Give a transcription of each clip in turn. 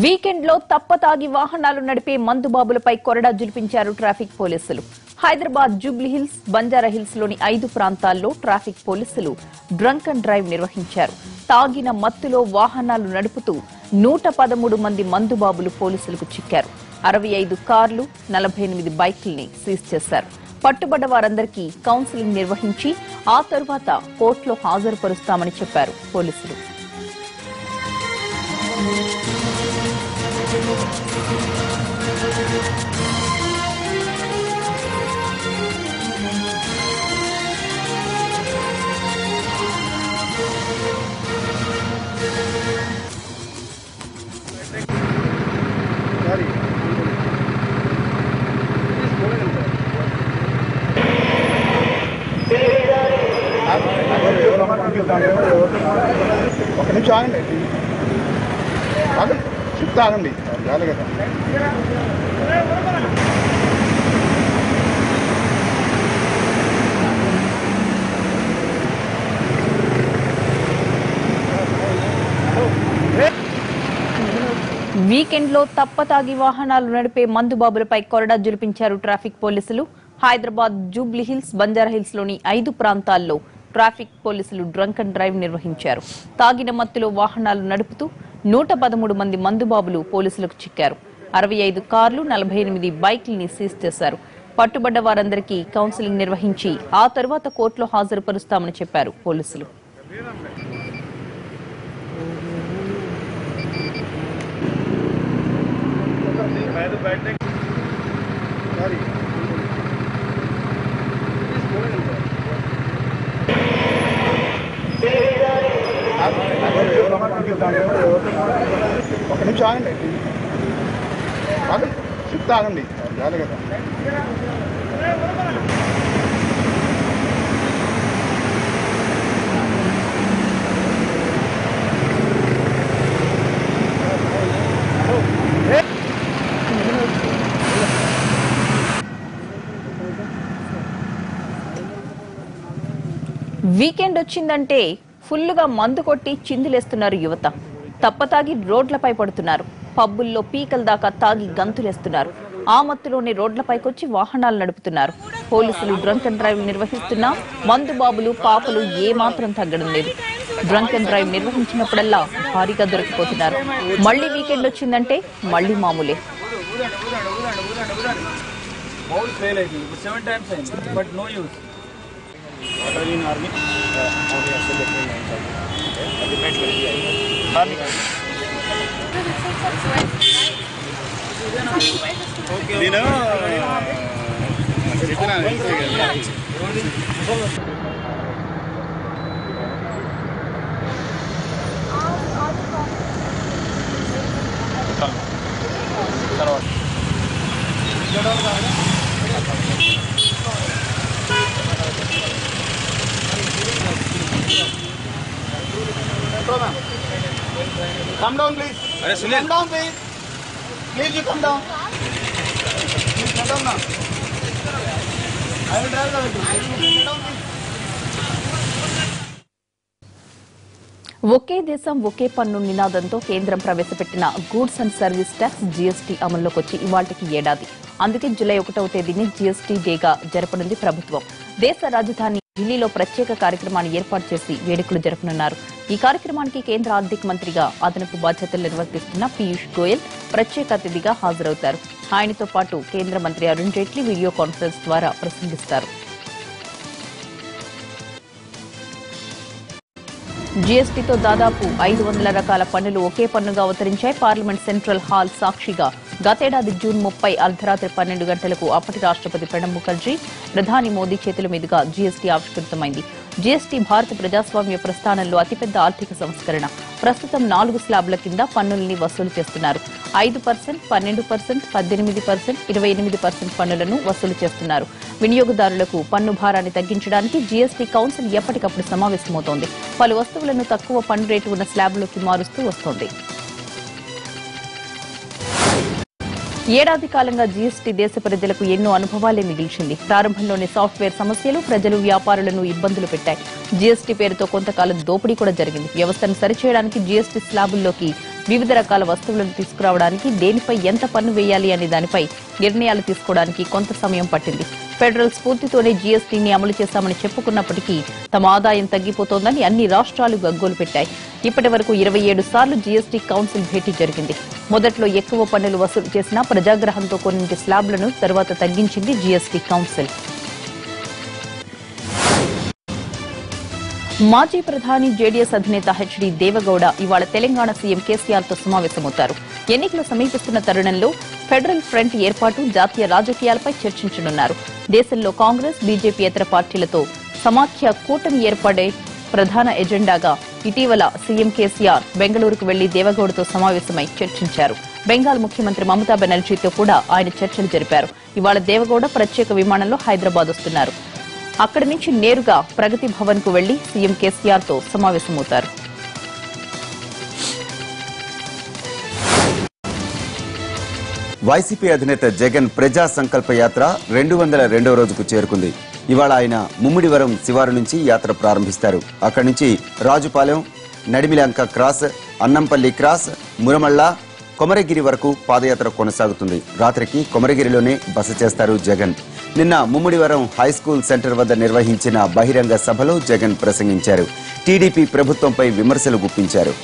Weekend లో తప్పతాగి వాహనాలు నడిపే మందుబాబులపై కొరడా జులిపించారు ట్రాఫిక్ పోలీసులు హైదరాబాద్ జూబ్లీ హిల్స్ బంజారా హిల్స్ లోని ఐదు ప్రాంతాల్లో ట్రాఫిక్ పోలీసులు డ్రంక్ అండ్ డ్రైవ్ నిర్వహించారు తాగిన మత్తులో వాహనాలు నడుపుతూ నూట పదమూడు మంది మందుబాబులు పోలీసులకు చిక్కారు అరవై ఐదు కార్లు నలభై ఎనిమిది బైకుల్ని సీజ్ చేశారు పట్టుబడ్డ వారందరికీ కౌన్సిలింగ్ నిర్వహించి ఆ తరువాత కోర్టులో హాజరుపరుస్తామని చెప్పారు పోలీసులు సారీ ఒక నిమిషం ఆగండి ఆగండి చెప్తా ఆగండి రాలే కదా వీకెండ్ లో తప్పతాగి వాహనాలు నడిపే మందుబాబులపై కొరడా జులిపించారు ట్రాఫిక్ పోలీసులు హైదరాబాద్ జూబ్లీ హిల్స్ బంజారా హిల్స్ లోని ఐదు ప్రాంతాల్లో ట్రాఫిక్ పోలీసులు డ్రంక్ అండ్ డ్రైవ్ నిర్వహించారు తాగిన మత్తులో వాహనాలు నడుపుతూ నూట పదమూడు మంది మందుబాబులు పోలీసులకు చిక్కారు అరవై ఐదు కార్లు నలభై ఎనిమిది బైక్లని సీజ్ చేశారు పట్టుబడ్డ వారందరికీ కౌన్సిలింగ్ నిర్వహించి ఆ తరువాత కోర్టులో హాజరుపరుస్తామని చెప్పారు పోలీసులు సారీ ఒక నిమిషం ఆగండి ఆగండి చెప్తా ఆగండి రాలే కదా వీకెండ్ వచ్చిందంటే ఫుల్లుగా మందు కొట్టి చిందులేస్తున్నారు యువత తప్పతాగి రోడ్లపై పడుతున్నారు పబ్బుల్లో పీకల దాకా తాగి గంతులేస్తున్నారు ఆ మత్తులోనే రోడ్లపైకొచ్చి వాహనాలు నడుపుతున్నారు పోలీసులు డ్రంక్ అండ్ డ్రైవ్ నిర్వహిస్తున్నా మందు బాబులు పాపలు ఏ మాత్రం తగ్గడం లేదు డ్రంక్ అండ్ డ్రైవ్ నిర్వహించినప్పుడల్లా భారీగా దొరికిపోతున్నారు మళ్ళీ వీకెండ్ వచ్చిందంటే మళ్ళీ మామూలే మౌల్ ఫెయిల్ అవుతుంది ఇప్పుడు సెవెన్ టైమ్స్ అయింది బట్ నో యూస్ నేను చెప్పినా Come down, please. Come down, please. Please, you come down. Please, come down now. I will drive the vehicle. Come down, please. ఒకే దేశం ఒకే పన్ను నినాదంతో కేంద్రం ప్రవేశపెట్టిన goods and service tax GST అమల్లోకి వచ్చి ఇవాళకి ఏడాది అందుకే జూలై ఒకటవ తేదీని జీఎస్టీ డేగా జరపనుంది ప్రభుత్వం దేశ రాజధాని ఢిల్లీలో ప్రత్యేక కార్యక్రమాన్ని ఏర్పాటు చేసి వేడుకలు జరపనున్నారు ఈ కార్యక్రమానికి కేంద్ర ఆర్థిక మంత్రిగా అదనపు బాధ్యతలు నిర్వర్తిస్తున్న పీయూష్ గోయల్ ప్రత్యేక అతిథిగా హాజరవుతారు ఆయనతో పాటు కేంద్ర మంత్రి అరుణ్ జైట్లీ వీడియో కాన్ఫరెన్స్ ద్వారా ప్రసంగిస్తారు జీఎస్టీతో దాదాపు ఐదు వందల రకాల పన్నులు ఒకే పన్నుగా అవతరించాయి పార్లమెంట్ సెంట్రల్ హాల్ సాక్షిగా గతేడాది జూన్ ముప్పై అర్ధరాత్రి పన్నెండు గంటలకు అప్పటి రాష్ట్రపతి ప్రణబ్ ముఖర్జీ ప్రధాని మోదీ చేతుల మీదుగా జీఎస్టీ ఆవిష్కృతమైంది జీఎస్టీ భారత ప్రజాస్వామ్య ప్రస్థానంలో అతిపెద్ద ఆర్థిక సంస్కరణ ప్రస్తుతం నాలుగు స్లాబ్ల కింద పన్నుల్ని వసూలు చేస్తున్నారు ఐదు పర్సెంట్ పన్నెండు పర్సెంట్ పద్దెనిమిది పర్సెంట్ ఇరవై ఎనిమిది పర్సెంట్ పన్నులను వసూలు చేస్తున్నారు వినియోగదారులకు పన్ను భారాన్ని తగ్గించడానికి జీఎస్టీ కౌన్సిల్ ఎప్పటికప్పుడు సమావేశమవుతోంది పలు వస్తువులను తక్కువ పన్ను రేటు ఉన్న స్లాబ్లోకి మారుస్తూ వస్తోంది ఏడాది కాలంగా జీఎస్టీ దేశ ప్రజలకు ఎన్నో అనుభవాలే మిగిల్చింది ప్రారంభంలోని సాఫ్ట్వేర్ సమస్యలు ప్రజలు వ్యాపారులను ఇబ్బందులు పెట్టాయి జీఎస్టీ పేరుతో కొంతకాలం దోపిడీ కూడా జరిగింది వ్యవస్థను సరిచేయడానికి జీఎస్టీ స్లాబుల్లోకి వివిధ రకాల వస్తువులను తీసుకురావడానికి దేనిపై ఎంత పన్ను వేయాలి అనే దానిపై నిర్ణయాలు తీసుకోవడానికి కొంత సమయం పట్టింది ఫెడరల్ స్ఫూర్తితోనే జీఎస్టీని అమలు చేశామని చెప్పుకున్నప్పటికీ తమ ఆదాయం తగ్గిపోతోందని అన్ని రాష్ట్రాలు గగ్గోలు పెట్టాయి ఇప్పటి వరకు ఇరవై ఏడు సార్లు జీఎస్టీ కౌన్సిల్ భేటీ జరిగింది మొదట్లో ఎక్కువ పన్నులు వసూలు చేసినా ప్రజాగ్రహంతో కొన్నింటి స్లాబ్లను తరువాత తగ్గించింది జీఎస్టీ కౌన్సిల్ మాజీ ప్రధాని జేడీఎస్ అధినేత హెచ్డీ దేవగౌడ ఇవాళ తెలంగాణ సీఎం కేసీఆర్ తో సమావేశమవుతారు ఎన్నికలు సమీపిస్తున్న తరుణంలో ఫెడరల్ ఫ్రంట్ ఏర్పాటు జాతీయ రాజకీయాలపై చర్చించనున్నారు దేశంలో కాంగ్రెస్ బీజేపీయేతర పార్టీలతో సమాఖ్య కూటమి ఏర్పడే ప్రధాన ఎజెండాగా ఇటీవల సీఎం కేసీఆర్ బెంగళూరుకు వెళ్లి దేవగౌడతో సమావేశమై చర్చించారు బెంగాల్ ముఖ్యమంత్రి మమతా బెనర్జీతో కూడా ఆయన చర్చలు జరిపారు ఇవాళ దేవగౌడ ప్రత్యేక విమానంలో హైదరాబాద్ వస్తున్నారు అక్కడి నుంచి నేరుగా ప్రగతి భవన్ కు వెళ్లి సీఎం కేసీఆర్ తో సమావేశమవుతారు వైసీపీ అధినేత జగన్ ప్రజా సంకల్ప యాత్ర రెండు వందల రెండవ రోజుకు చేరుకుంది ఇవాళ ఆయన ముమ్మిడివరం శివారు నుంచి యాత్ర ప్రారంభిస్తారు అక్కడి నుంచి రాజుపాలెం నడిమిలంక క్రాస్ అన్నంపల్లి క్రాస్ మురమళ్ళ కొమరగిరి వరకు పాదయాత్ర కొనసాగుతుంది రాత్రికి కొమరగిరిలోనే బస చేస్తారు జగన్ నిన్న ముమ్మిడివరం హై స్కూల్ సెంటర్ వద్ద నిర్వహించిన బహిరంగ సభలో జగన్ ప్రసంగించారు టీడీపీ ప్రభుత్వంపై విమర్శలు గుప్పించారు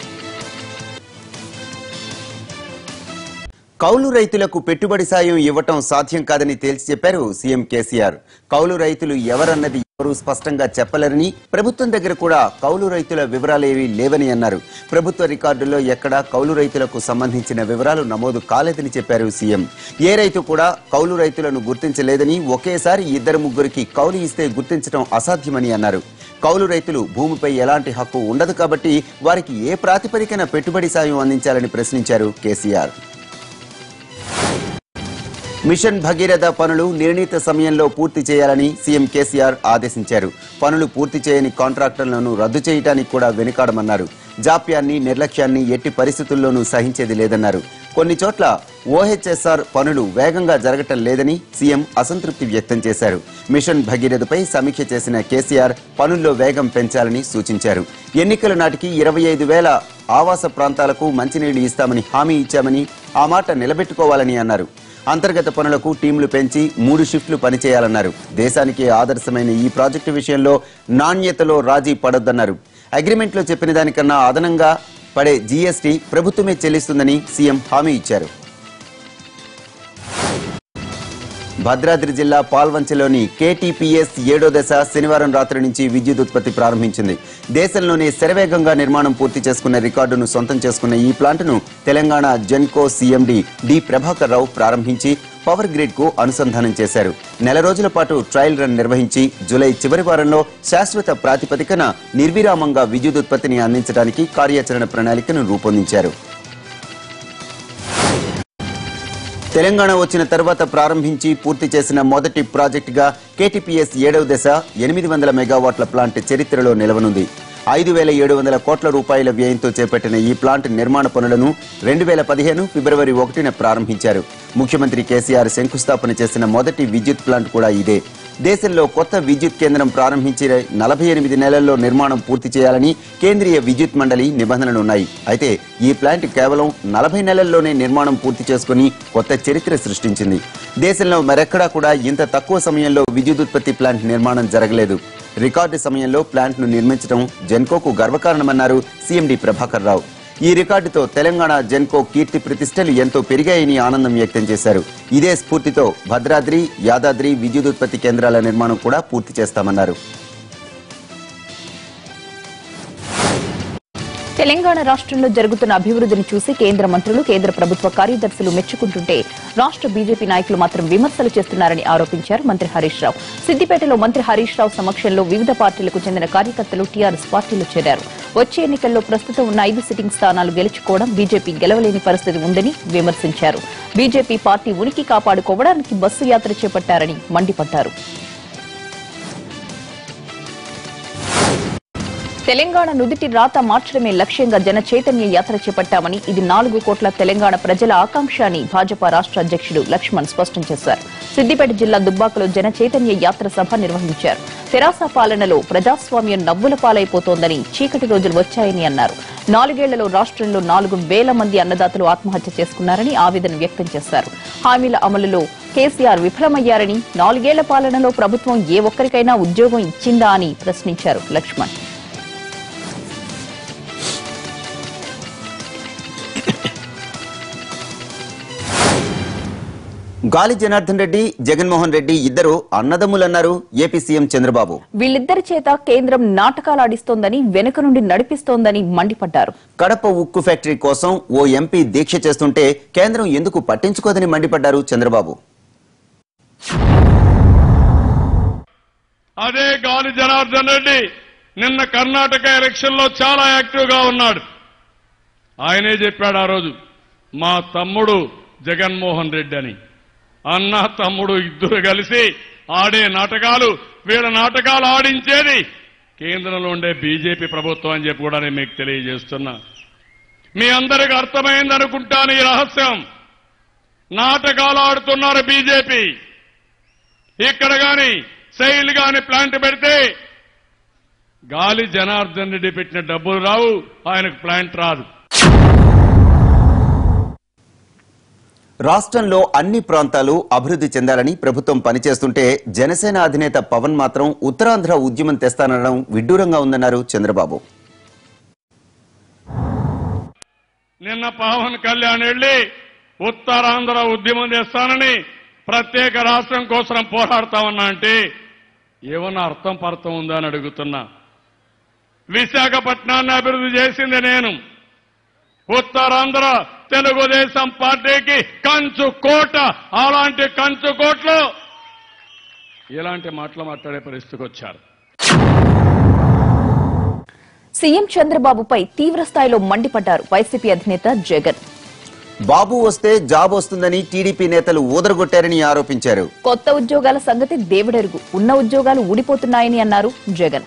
కౌలు రైతులకు పెట్టుబడి సాయం ఇవ్వటం సాధ్యం కాదని తేల్చి చెప్పారు సీఎం కేసీఆర్ కౌలు రైతులు ఎవరన్నది ఎవరూ స్పష్టంగా చెప్పలేరని ప్రభుత్వం దగ్గర కూడా కౌలు రైతుల వివరాలేవీ లేవని అన్నారు ప్రభుత్వ రికార్డుల్లో ఎక్కడా కౌలు రైతులకు సంబంధించిన వివరాలు నమోదు కాలేదని చెప్పారు సీఎం ఏ రైతు కూడా కౌలు రైతులను గుర్తించలేదని ఒకేసారి ఇద్దరు ముగ్గురికి కౌలు ఇస్తే గుర్తించడం అసాధ్యమని అన్నారు కౌలు రైతులు భూమిపై ఎలాంటి హక్కు ఉండదు కాబట్టి వారికి ఏ ప్రాతిపదికన పెట్టుబడి సాయం అందించాలని ప్రశ్నించారు కేసీఆర్ మిషన్ భగీరథ పనులు నిర్ణీత సమయంలో పూర్తి చేయాలని సీఎం కేసీఆర్ ఆదేశించారు పనులు పూర్తి చేయని కాంట్రాక్టర్లను రద్దు చేయడానికి కూడా వెనుకాడమన్నారు జాప్యాన్ని నిర్లక్ష్యాన్ని ఎట్టి పరిస్థితుల్లోనూ సహించేది లేదన్నారు కొన్ని చోట్ల ఓహెచ్ఎస్ఆర్ పనులు వేగంగా జరగటం లేదని సీఎం అసంతృప్తి వ్యక్తం చేశారు మిషన్ భగీరథపై సమీక్ష చేసిన కేసీఆర్ పనుల్లో వేగం పెంచాలని సూచించారు ఎన్నికల నాటికి ఇరవై ఐదు వేల ఆవాస ప్రాంతాలకు మంచినీళ్లు ఇస్తామని హామీ ఇచ్చామని ఆ మాట నిలబెట్టుకోవాలని అన్నారు అంతర్గత పనులకు టీంలు పెంచి మూడు షిఫ్ట్లు పనిచేయాలన్నారు దేశానికి ఆదర్శమైన ఈ ప్రాజెక్టు విషయంలో నాణ్యతలో రాజీ పడొద్దన్నారు అగ్రిమెంట్లో చెప్పిన దానికన్నా అదనంగా పడే జీఎస్టీ ప్రభుత్వమే చెల్లిస్తుందని సీఎం హామీ ఇచ్చారు భద్రాద్రి జిల్లా పాల్వంచలోని కేటీపీఎస్ ఏడో దశ శనివారం రాత్రి నుంచి విద్యుత్ ఉత్పత్తి ప్రారంభించింది దేశంలోనే శరవేగంగా నిర్మాణం పూర్తి చేసుకున్న రికార్డును సొంతం చేసుకున్న ఈ ప్లాంటును తెలంగాణ జెన్కో సీఎండి డి ప్రభాకర్ రావు ప్రారంభించి పవర్ గ్రిడ్ కు అనుసంధానం చేశారు నెల రోజుల పాటు ట్రయల్ రన్ నిర్వహించి జూలై చివరి వారంలో శాశ్వత ప్రాతిపదికన నిర్విరామంగా విద్యుత్ ఉత్పత్తిని అందించడానికి కార్యాచరణ ప్రణాళికను రూపొందించారు తెలంగాణ వచ్చిన తర్వాత ప్రారంభించి పూర్తి చేసిన మొదటి ప్రాజెక్టుగా కేటీపీఎస్ ఏడవ దశ ఎనిమిది వందల మెగావాట్ల ప్లాంట్ చరిత్రలో నిలవనుంది ఐదు వేల ఏడు వందల కోట్ల రూపాయల వ్యయంతో చేపట్టిన ఈ ప్లాంట్ నిర్మాణ పనులను రెండు వేల పదిహేను ఫిబ్రవరి ఒకటిన ప్రారంభించారు ముఖ్యమంత్రి కేసీఆర్ శంకుస్థాపన చేసిన మొదటి విద్యుత్ ప్లాంట్ కూడా ఇదే దేశంలో కొత్త విద్యుత్ కేంద్రం ప్రారంభించి నలభై ఎనిమిది నెలల్లో నిర్మాణం పూర్తి చేయాలని కేంద్రీయ విద్యుత్ మండలి నిబంధనలున్నాయి అయితే ఈ ప్లాంట్ కేవలం నలభై నెలల్లోనే నిర్మాణం పూర్తి చేసుకుని కొత్త చరిత్ర సృష్టించింది దేశంలో మరెక్కడా కూడా ఇంత తక్కువ సమయంలో విద్యుత్ ఉత్పత్తి ప్లాంట్ నిర్మాణం జరగలేదు రికార్డు సమయంలో ప్లాంట్ను నిర్మించడం జెన్కోకు గర్వకారణమన్నారు సీఎండి ప్రభాకర్ రావు ఈ రికార్డుతో తెలంగాణ జెన్కో కీర్తి ప్రతిష్టలు ఎంతో పెరిగాయని ఆనందం వ్యక్తం చేశారు ఇదే స్ఫూర్తితో భద్రాద్రి యాదాద్రి విద్యుత్ ఉత్పత్తి కేంద్రాల నిర్మాణం కూడా పూర్తి చేస్తామన్నారు తెలంగాణ రాష్ట్రంలో జరుగుతున్న అభివృద్ధిని చూసి కేంద్ర మంత్రులు కేంద్ర ప్రభుత్వ కార్యదర్శులు మెచ్చుకుంటుంటే రాష్ట్ర బీజేపీ నాయకులు మాత్రం విమర్శలు చేస్తున్నారని ఆరోపించారు మంత్రి హరీష్ రావు సిద్దిపేటలో మంత్రి హరీష్ రావు సమక్షంలో వివిధ పార్టీలకు చెందిన కార్యకర్తలు టీఆర్ఎస్ పార్టీలో చేరారు వచ్చే ఎన్నికల్లో ప్రస్తుతం ఉన్న ఐదు సిట్టింగ్ స్థానాలు గెలుచుకోవడం బీజేపీ గెలవలేని పరిస్థితి ఉందని విమర్శించారు బీజేపీ పార్టీ ఉనికి కాపాడుకోవడానికి బస్సు యాత్ర చేపట్టారని మండిపడ్డారు తెలంగాణ నుదిటి రాత మార్చడమే లక్ష్యంగా జన చైతన్య యాత్ర చేపట్టామని ఇది నాలుగు కోట్ల తెలంగాణ ప్రజల ఆకాంక్ష అని భాజపా రాష్ట్ర అధ్యక్షుడు లక్ష్మణ్ స్పష్టం చేశారు సిద్దిపేట జిల్లా దుబ్బాకలో జన చైతన్య యాత్ర సభ నిర్వహించారు తెరాస పాలనలో ప్రజాస్వామ్యం నవ్వుల పాలైపోతోందని చీకటి రోజులు వచ్చాయని అన్నారు నాలుగేళ్లలో రాష్ట్రంలో నాలుగు వేల మంది అన్నదాతలు ఆత్మహత్య చేసుకున్నారని ఆవేదన వ్యక్తం చేశారు హామీల అమలులో కేసీఆర్ విఫలమయ్యారని నాలుగేళ్ల పాలనలో ప్రభుత్వం ఏ ఒక్కరికైనా ఉద్యోగం ఇచ్చిందా అని ప్రశ్నించారు లక్ష్మణ్ గాలి జనార్దన్ రెడ్డి జగన్మోహన్ రెడ్డి ఇద్దరు అన్నదమ్ములన్నారు ఏపీ సీఎం చంద్రబాబు వీళ్ళిద్దరి చేత కేంద్రం నాటకాలాడిస్తోందని వెనుక నుండి నడిపిస్తోందని మండిపడ్డారు కడప ఉక్కు ఫ్యాక్టరీ కోసం ఓ ఎంపీ దీక్ష చేస్తుంటే కేంద్రం ఎందుకు పట్టించుకోదని మండిపడ్డారు చంద్రబాబు అదే గాలి జనార్దన్ రెడ్డి నిన్న కర్ణాటక ఎలక్షన్ లో చాలా యాక్టివ్ గా ఉన్నాడు ఆయనే చెప్పాడు ఆ రోజు మా తమ్ముడు జగన్మోహన్ రెడ్డి అని అన్న తమ్ముడు ఇద్దరు కలిసి ఆడే నాటకాలు వీళ్ళ నాటకాలు ఆడించేది కేంద్రంలో ఉండే బీజేపీ ప్రభుత్వం అని చెప్పి కూడా నేను మీకు తెలియజేస్తున్నా మీ అందరికి అర్థమైంది అనుకుంటాను ఈ రహస్యం నాటకాలు ఆడుతున్నారు బీజేపీ ఇక్కడ గాని శైలి గాని ప్లాంట్ పెడితే గాలి జనార్దన్ రెడ్డి పెట్టిన డబ్బులు రావు ఆయనకు ప్లాంట్ రాదు రాష్ట్రంలో అన్ని ప్రాంతాలు అభివృద్ధి చెందాలని ప్రభుత్వం పనిచేస్తుంటే జనసేన అధినేత పవన్ మాత్రం ఉత్తరాంధ్ర ఉద్యమం తెస్తానడం విడ్డూరంగా ఉందన్నారు చంద్రబాబు నిన్న పవన్ కళ్యాణ్ వెళ్లి ఉత్తరాంధ్ర ఉద్యమం చేస్తానని ప్రత్యేక రాష్ట్రం కోసం పోరాడతామన్నా అంటే ఏమన్నా అర్థం పర్థం ఉందా అని అడుగుతున్నా విశాఖపట్నాన్ని అభివృద్ధి చేసింది నేను ఉత్తరాంధ్ర తెలుగుదేశం పార్టీకి కంచు కోట అలాంటి కంచు కోట్లు ఇలాంటి మాటలు మాట్లాడే పరిస్థితికి వచ్చారు సీఎం చంద్రబాబుపై తీవ్ర స్థాయిలో మండిపడ్డారు వైసీపీ అధినేత జగన్ బాబు వస్తే జాబ్ వస్తుందని టీడీపీ నేతలు ఊదరగొట్టారని ఆరోపించారు కొత్త ఉద్యోగాల సంగతి దేవుడెరుగు ఉన్న ఉద్యోగాలు ఊడిపోతున్నాయని అన్నారు జగన్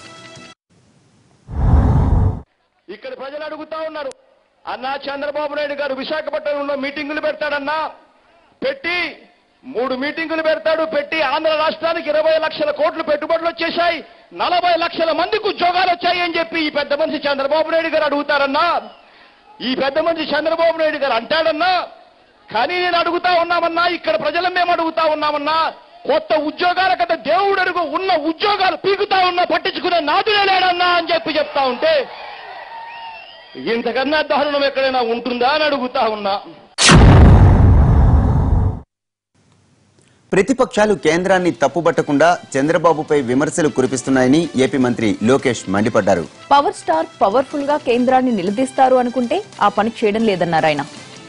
ఇక్కడ ప్రజలు అడుగుతా ఉన్నారు అన్నా చంద్రబాబు నాయుడు గారు విశాఖపట్నంలో మీటింగులు పెడతాడన్నా పెట్టి మూడు మీటింగులు పెడతాడు పెట్టి ఆంధ్ర రాష్ట్రానికి ఇరవై లక్షల కోట్లు పెట్టుబడులు వచ్చేశాయి నలభై లక్షల మందికి ఉద్యోగాలు వచ్చాయి అని చెప్పి ఈ పెద్ద మనిషి చంద్రబాబు నాయుడు గారు అడుగుతారన్నా ఈ పెద్ద మనిషి చంద్రబాబు నాయుడు గారు అంటాడన్నా కానీ నేను అడుగుతా ఉన్నామన్నా ఇక్కడ ప్రజలు మేము అడుగుతా ఉన్నామన్నా కొత్త ఉద్యోగాల కదా దేవుడు అడుగు ఉన్న ఉద్యోగాలు పీకుతా ఉన్నా పట్టించుకునే నాదులే లేడన్నా అని చెప్పి చెప్తా ఉంటే ఇంతకన్నా దారుణం ఎక్కడైనా ఉంటుందా అని అడుగుతా ఉన్నా ప్రతిపక్షాలు కేంద్రాన్ని తప్పుబట్టకుండా చంద్రబాబుపై విమర్శలు కురిపిస్తున్నాయని ఏపీ మంత్రి లోకేష్ మండిపడ్డారు పవర్ స్టార్ పవర్ఫుల్ గా కేంద్రాన్ని నిలదీస్తారు అనుకుంటే ఆ పని చేయడం లేదన్నారు ఆయన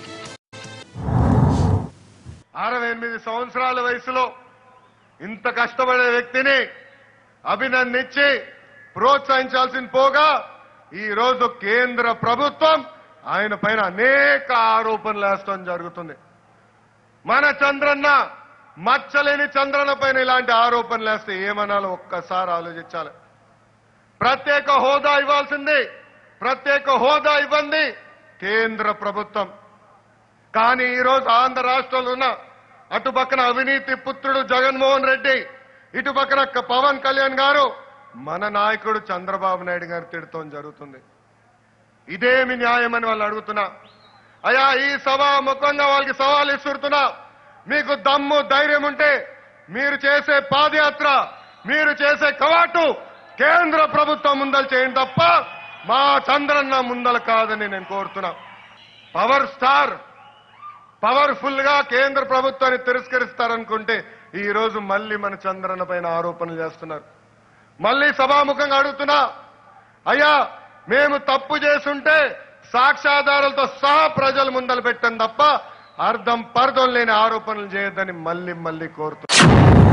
అరవై ఎనిమిది సంవత్సరాల వయసులో ఇంత కష్టపడే వ్యక్తిని అభినందించి ప్రోత్సహించాల్సిన పోగా ఈ రోజు కేంద్ర ప్రభుత్వం ఆయన పైన అనేక ఆరోపణలు వేస్తాం జరుగుతుంది మన చంద్రన్న మచ్చలేని చంద్రన్న పైన ఇలాంటి ఆరోపణలు వేస్తే ఏమనాలో ఒక్కసారి ఆలోచించాలి ప్రత్యేక హోదా ఇవ్వాల్సింది ప్రత్యేక హోదా ఇవ్వండి కేంద్ర ప్రభుత్వం కానీ ఈ రోజు ఆంధ్ర రాష్ట్రంలో ఉన్న అటు పక్కన అవినీతి పుత్రుడు జగన్మోహన్ రెడ్డి ఇటు పక్కన క- పవన్ కళ్యాణ్ గారు మన నాయకుడు చంద్రబాబు నాయుడు గారు తిడతాం జరుగుతుంది ఇదేమి న్యాయం అని వాళ్ళు అడుగుతున్నా అయ్యా ఈ సభ ముఖంగా వాళ్ళకి సవాల్ ఇస్తున్నా మీకు దమ్ము ధైర్యం ఉంటే మీరు చేసే పాదయాత్ర మీరు చేసే కవాటు కేంద్ర ప్రభుత్వం ముందలు చేయండి తప్ప మా చంద్రన్న ముందల కాదని నేను కోరుతున్నా పవర్ స్టార్ పవర్ఫుల్ గా కేంద్ర ప్రభుత్వాన్ని తిరస్కరిస్తారనుకుంటే ఈ రోజు మళ్ళీ మన చంద్రన్న పైన ఆరోపణలు చేస్తున్నారు మళ్ళీ సభాముఖంగా అడుగుతున్నా అయ్యా మేము తప్పు చేసుంటే సాక్ష్యాధారాలతో సహా ప్రజల ముందలు పెట్టాం తప్ప అర్థం పర్థం లేని ఆరోపణలు చేయొద్దని మళ్ళీ మళ్ళీ కోరుతున్నా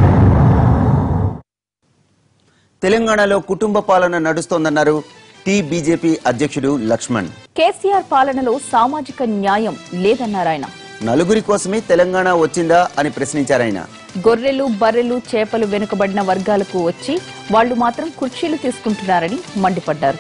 తెలంగాణలో కుటుంబ పాలన నడుస్తోందన్నారు టీ బీజేపీ అధ్యక్షుడు లక్ష్మణ్ కేసీఆర్ పాలనలో సామాజిక న్యాయం లేదన్నారు ఆయన నలుగురి కోసమే తెలంగాణ వచ్చిందా అని ప్రశ్నించారాయన గొర్రెలు బర్రెలు చేపలు వెనుకబడిన వర్గాలకు వచ్చి వాళ్లు మాత్రం కుర్చీలు తీసుకుంటున్నారని మండిపడ్డారు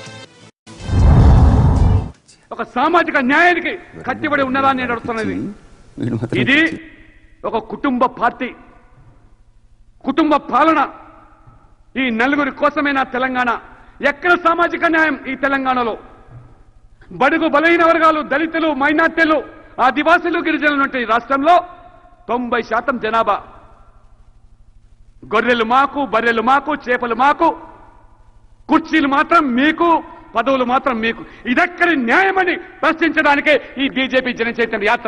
ఒక సామాజిక న్యాయానికి కట్టిబడి ఉన్నదా అని నేను అడుగుతున్నది వీడు మాత్రం ఇది ఒక కుటుంబ పార్టీ కుటుంబ పాలన ఈ నలుగురి కోసమే నా తెలంగాణ ఎక్కడ సామాజిక న్యాయం ఈ తెలంగాణలో బడుగు బలహీన వర్గాలు దళితులు మైనార్టీలు ఆదివాసులు గిరిజనులు ఉంటే ఈ రాష్ట్రంలో తొంభై శాతం జనాభా గొర్రెలు మాకు బర్రెలు మాకు చేపలు మాకు కుర్చీలు మాత్రం మీకు పదవులు మాత్రం మీకు ఇదెక్కడి న్యాయమని ప్రశ్నించడానికే ఈ బీజేపీ జనచైతన్య యాత్ర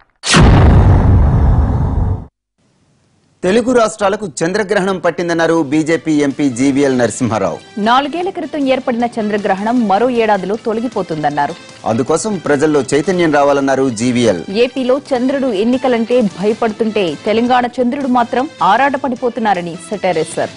తెలుగు రాష్ట్రాలకు చంద్రగ్రహణం పట్టిందన్నారు బీజేపీ ఎంపీ జీవీఎల్ నరసింహారావు నాలుగేళ్ల క్రితం ఏర్పడిన చంద్రగ్రహణం మరో ఏడాదిలో తొలగిపోతుందన్నారు అందుకోసం ప్రజల్లో చైతన్యం రావాలన్నారు జీవీఎల్ ఏపీలో చంద్రుడు ఎన్నికలంటే భయపడుతుంటే తెలంగాణ చంద్రుడు మాత్రం ఆరాటపడిపోతున్నారని సెటైరేశారు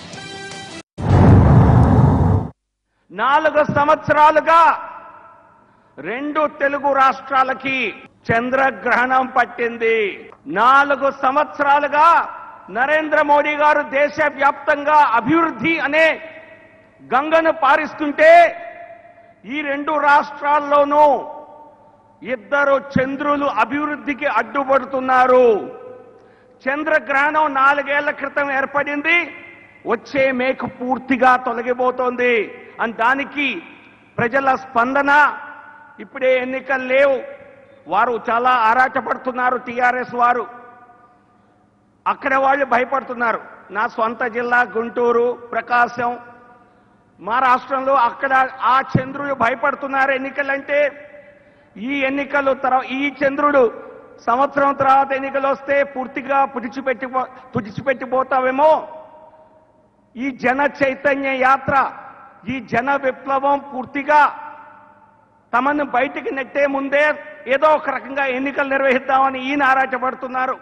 నాలుగు సంవత్సరాలుగా రెండు తెలుగు రాష్ట్రాలకి చంద్రగ్రహణం పట్టింది నాలుగు సంవత్సరాలుగా నరేంద్ర మోడీ గారు దేశవ్యాప్తంగా అభివృద్ధి అనే గంగను పారిస్తుంటే ఈ రెండు రాష్ట్రాల్లోనూ ఇద్దరు చంద్రులు అభివృద్ధికి అడ్డుపడుతున్నారు చంద్రగ్రహణం నాలుగేళ్ల క్రితం ఏర్పడింది వచ్చే మేకు పూర్తిగా తొలగిపోతోంది అని దానికి ప్రజల స్పందన ఇప్పుడే ఎన్నికలు లేవు వారు చాలా ఆరాటపడుతున్నారు టీఆర్ఎస్ వారు అక్కడ వాళ్ళు భయపడుతున్నారు నా స్వంత జిల్లా గుంటూరు ప్రకాశం మా రాష్ట్రంలో అక్కడ ఆ చంద్రుడు భయపడుతున్నారు ఎన్నికలంటే ఈ ఎన్నికలు తర్వాత ఈ చంద్రుడు సంవత్సరం తర్వాత ఎన్నికలు వస్తే పూర్తిగా పుడిచిపెట్టి పుడిచిపెట్టిపోతావేమో ఈ జన చైతన్య యాత్ర ఈ జన విప్లవం పూర్తిగా తమను బయటికి నెట్టే ముందే ఏదో ఒక రకంగా ఎన్నికలు నిర్వహిద్దామని ఈయన ఆరాటపడుతున్నారు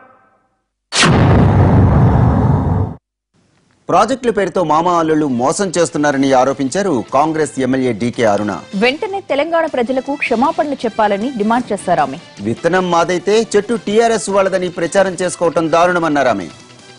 ప్రాజెక్టుల పేరుతో మామా అల్లుళ్లు మోసం చేస్తున్నారని ఆరోపించారు కాంగ్రెస్ ఎమ్మెల్యే డీకే అరుణ వెంటనే తెలంగాణ ప్రజలకు క్షమాపణలు చెప్పాలని డిమాండ్ చేశారు ఆమె విత్తనం మాదైతే చెట్టు టీఆర్ఎస్ వాళ్ళదని ప్రచారం చేసుకోవటం దారుణమన్నారామె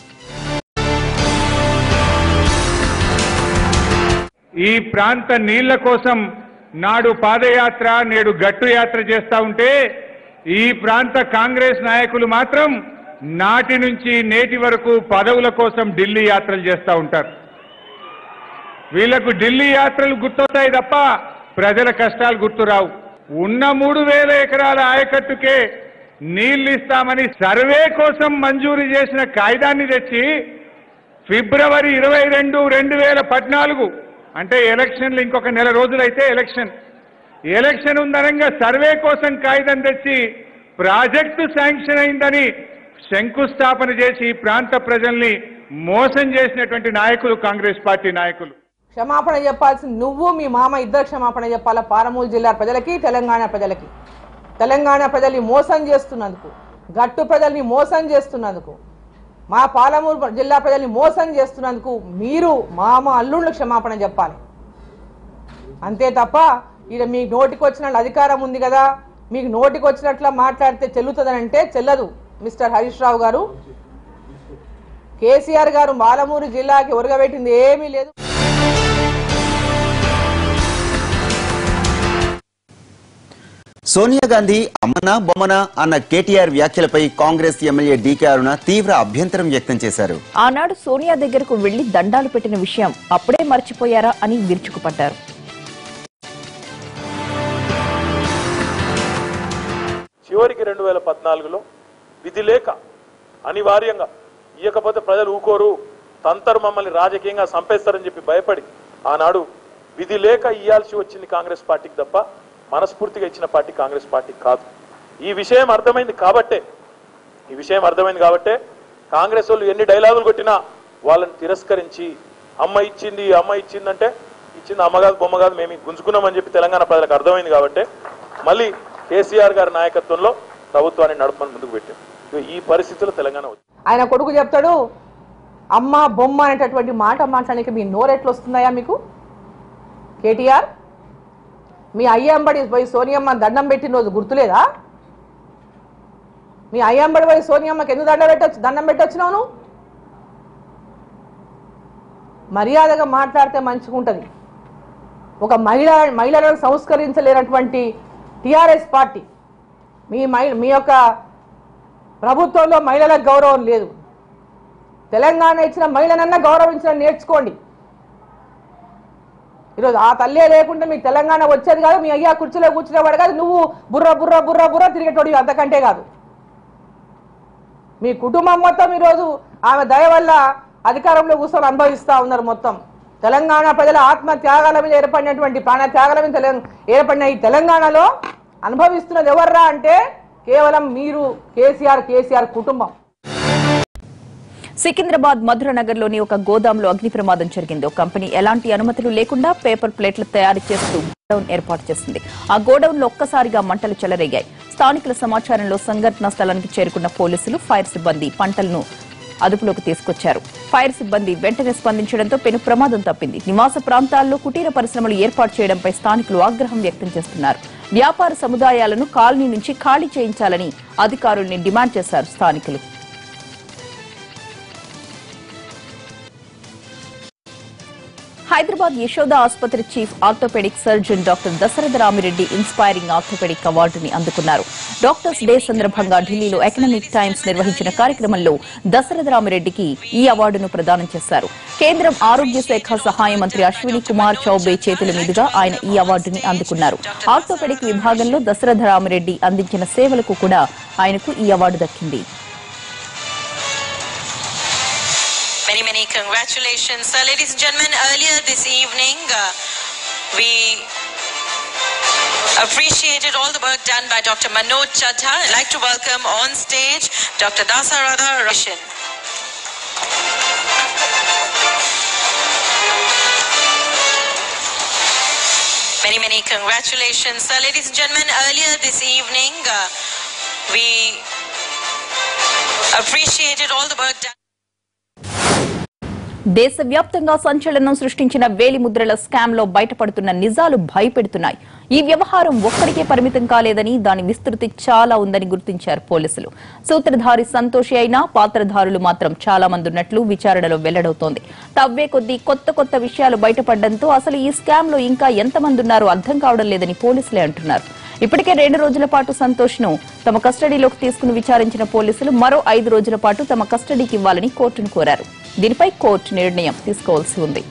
ఈ ప్రాంత నీళ్ల కోసం నాడు పాదయాత్ర నేడు గట్టు యాత్ర చేస్తా ఉంటే ఈ ప్రాంత కాంగ్రెస్ నాయకులు మాత్రం నాటి నుంచి నేటి వరకు పదవుల కోసం ఢిల్లీ యాత్రలు చేస్తా ఉంటారు వీళ్లకు ఢిల్లీ యాత్రలు గుర్తొస్తాయి తప్ప ప్రజల కష్టాలు గుర్తురావు ఉన్న మూడు వేల ఎకరాల ఆయకట్టుకే నీళ్లు ఇస్తామని సర్వే కోసం మంజూరు చేసిన కాయిదాన్ని తెచ్చి ఫిబ్రవరి ఇరవై రెండు రెండు వేల పద్నాలుగు అంటే ఎలక్షన్లు ఇంకొక నెల రోజులైతే ఎలక్షన్ ఎలక్షన్ ఉందనంగా సర్వే కోసం కాగితం తెచ్చి ప్రాజెక్టు శాంక్షన్ అయిందని శంకుస్థాపన చేసి ఈ ప్రాంత ప్రజల్ని మోసం చేసినటువంటి నాయకులు కాంగ్రెస్ పార్టీ నాయకులు క్షమాపణ చెప్పాల్సింది నువ్వు మీ మామ ఇద్దరు క్షమాపణ చెప్పాలా పాలమూరు జిల్లా ప్రజలకి తెలంగాణ ప్రజలకి తెలంగాణ ప్రజల్ని మోసం చేస్తున్నందుకు గట్టు ప్రజల్ని మోసం చేస్తున్నందుకు మా పాలమూరు జిల్లా ప్రజల్ని మోసం చేస్తున్నందుకు మీరు మామ అల్లుళ్ళు క్షమాపణ చెప్పాలి అంతే తప్ప ఇక మీ నోటికి వచ్చిన అధికారం ఉంది కదా మీకు నోటికి వచ్చినట్లా మాట్లాడితే చెల్లుతుందని అంటే చెల్లదు మిస్టర్ హరీష్ రావు గారు కేసీఆర్ గారు మాలమూరు జిల్లాకి ఒరగబెట్టింది ఏమీ లేదు సోనియా గాంధీ అమ్మనా బొమ్మనా అన్న కేటీఆర్ వ్యాఖ్యలపై కాంగ్రెస్ ఎమ్మెల్యే డీకే అరుణ తీవ్ర అభ్యంతరం వ్యక్తం చేశారు ఆనాడు సోనియా దగ్గరకు వెళ్లి దండాలు పెట్టిన విషయం అప్పుడే మర్చిపోయారా అని విరుచుకుపడ్డారు చివరికి రెండు వేల పద్నాలుగులో విధి లేక అనివార్యంగా ఇవ్వకపోతే ప్రజలు ఊకోరు తంతరు మమ్మల్ని రాజకీయంగా సంపేస్తారని చెప్పి భయపడి ఆనాడు విధి లేక ఇయ్యాల్సి వచ్చింది కాంగ్రెస్ పార్టీకి తప్ప మనస్ఫూర్తిగా ఇచ్చిన పార్టీ కాంగ్రెస్ పార్టీ కాదు ఈ విషయం అర్థమైంది కాబట్టే ఈ విషయం అర్థమైంది కాబట్టే కాంగ్రెస్ వాళ్ళు ఎన్ని డైలాగులు కొట్టినా వాళ్ళని తిరస్కరించి అమ్మ ఇచ్చింది అమ్మ ఇచ్చిందంటే ఇచ్చింది అమ్మ కాదు బొమ్మ కాదు మేము గుంజుకున్నామని చెప్పి తెలంగాణ ప్రజలకు అర్థమైంది కాబట్టి మళ్ళీ కేసీఆర్ గారి నాయకత్వంలో ప్రభుత్వాన్ని నడపమని ముందుకు పెట్టాం ఇగో ఈ పరిస్థితుల్లో తెలంగాణ వచ్చింది ఆయన కొడుకు చెప్తాడు అమ్మ బొమ్మ అనేటటువంటి మాట మాట్లాడడానికి మీ నోరెట్లు వస్తుందయా మీకు కేటీఆర్ మీ అయ్యంబడి పోయి సోనియమ్మ దండం పెట్టిన రోజు గుర్తులేదా మీ అయ్యంబడి పోయి సోనియమ్మకి ఎందుకు దండ పెట్టొచ్చు దండం పెట్టొచ్చినావు నువ్వు మర్యాదగా మాట్లాడితే మంచిగా ఉంటుంది ఒక మహిళ మహిళలను సంస్కరించలేనటువంటి టిఆర్ఎస్ పార్టీ మీ మహి మీ యొక్క ప్రభుత్వంలో మహిళలకు గౌరవం లేదు తెలంగాణ ఇచ్చిన మహిళనన్నా గౌరవించడం నేర్చుకోండి ఈరోజు ఆ తల్లే లేకుండా మీ తెలంగాణ వచ్చేది కాదు మీ అయ్యా కుర్చీలో కూర్చునేవాడు కాదు నువ్వు బుర్ర బుర్ర బుర్ర బుర్ర తిరిగేటోడి అంతకంటే కాదు మీ కుటుంబం మొత్తం ఈరోజు ఆమె దయ వల్ల అధికారంలో కూర్చొని అనుభవిస్తా ఉన్నారు మొత్తం తెలంగాణ ప్రజల ఆత్మ త్యాగాల మీద ఏర్పడినటువంటి ప్రాణ త్యాగాల మీద తెలం- ఏర్పడిన ఈ తెలంగాణలో అనుభవిస్తున్నది ఎవర్రా అంటే కేవలం మీరు కేసీఆర్ కేసీఆర్ కుటుంబం సికింద్రాబాద్ మధుర నగర్లోని ఒక గోదాంలో అగ్ని ప్రమాదం జరిగింది ఒక కంపెనీ ఎలాంటి అనుమతులు లేకుండా పేపర్ ప్లేట్లు తయారు చేస్తూ గోడౌన్ ఏర్పాటు చేసింది ఆ గోడౌన్ లో ఒక్కసారిగా మంటలు చెలరేగాయి స్థానికుల సమాచారంలో సంఘటనా స్థలానికి చేరుకున్న పోలీసులు ఫైర్ సిబ్బంది పంటలను అదుపులోకి తీసుకొచ్చారు ఫైర్ సిబ్బంది వెంటనే స్పందించడంతో పెను ప్రమాదం తప్పింది నివాస ప్రాంతాల్లో కుటీర పరిశ్రమలు ఏర్పాటు చేయడంపై స్థానికులు ఆగ్రహం వ్యక్తం చేస్తున్నారు వ్యాపార సముదాయాలను కాలనీ నుంచి ఖాళీ చేయించాలని అధికారుల్ని డిమాండ్ చేశారు స్థానికులు హైదరాబాద్ యశోద ఆసుపత్రి chief orthopaedic surgeon doctor Dasaratha Ramireddy inspiring orthopaedic అవార్డుని అందుకున్నారు డాక్టర్స్ డే సందర్భంగా ఢిల్లీలో ఎకనామిక్ టైమ్స్ నిర్వహించిన కార్యక్రమంలో దశరథ రామిరెడ్డికి ఈ అవార్డును ప్రదానం చేశారు కేంద్రం ఆరోగ్య శాఖ సహాయ మంత్రి అశ్విని కుమార్ చౌబే చేతుల మీదుగా ఆయన ఈ అవార్డుని అందుకున్నారు ఆర్థోపెడిక్ విభాగంలో దశరథ రామిరెడ్డి అందించిన సేవలకు కూడా ఆయనకు ఈ అవార్డు దక్కింది Many, many congratulations. Uh, ladies and gentlemen, earlier this evening, uh, we appreciated all the work done by Dr. Manoj Chadha. I'd like to welcome on stage Dr. Dasaratha Rashin. Many, many congratulations. Uh, ladies and gentlemen, earlier this evening, uh, we appreciated all the work done. దేశవ్యాప్తంగా సంచలనం సృష్టించిన వేలిముద్రల scam లో బయటపడుతున్న నిజాలు భయపెడుతున్నాయి ఈ వ్యవహారం ఒక్కడికే పరిమితం కాలేదని దాని విస్తృతి చాలా ఉందని గుర్తించారు పోలీసులు సూత్రధారి సంతోషి అయినా పాత్రధారులు మాత్రం చాలా మంది ఉన్నట్లు విచారణలో వెల్లడవుతోంది తవ్వే కొద్దీ కొత్త కొత్త విషయాలు బయటపడడంతో అసలు ఈ స్కామ్ లో ఇంకా ఎంతమంది ఉన్నారో అర్థం కావడం లేదని పోలీసులే అంటున్నారు ఇప్పటికే రెండు రోజుల పాటు సంతోష్ ను తమ కస్టడీలోకి తీసుకుని విచారించిన పోలీసులు మరో ఐదు రోజుల పాటు తమ కస్టడీకి ఇవ్వాలని కోర్టును కోరారు దీనిపై కోర్టు నిర్ణయం తీసుకోవాల్సి ఉంది